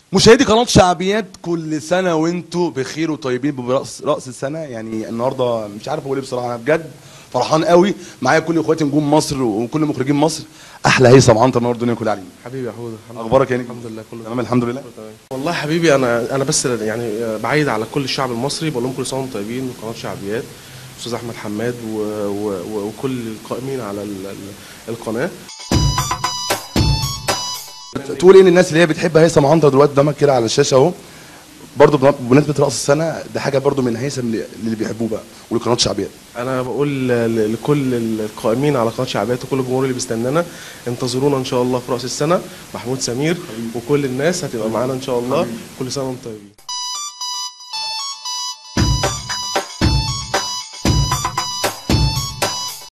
مشاهدي قناة شعبيات كل سنة وانتوا بخير وطيبين برأس رأس السنة يعني النهاردة مش عارف اقول ايه بصراحة انا بجد فرحان قوي معايا كل اخواتي نجوم مصر وكل مخرجين مصر احلى هيثم عنتر منور الدنيا كلها علينا حبيبي يا حوده الحمد اخبارك يا نجم الحمد لله كله تمام الحمد لله تمام والله يا حبيبي انا انا بس يعني بعيد على كل الشعب المصري بقول لهم كل سنه وانتم طيبين وقناه شعبيات استاذ احمد حماد و... و... و... وكل القائمين على ال... ال- القناه تقول ايه للناس اللي هي بتحب هيثم عنتر دلوقتي قدامك كده على الشاشة اهو برضه بمناسبة رأس السنة ده حاجة برضه من هيثم اللي اللي بيحبوه بقى ولقناة شعبيات انا بقول ل- لكل القائمين على قناه شعبيات وكل الجمهور اللي بيستنانا انتظرونا ان شاء الله في راس السنه محمود سمير وكل الناس هتبقى معانا ان شاء الله كل سنه وانتم طيبين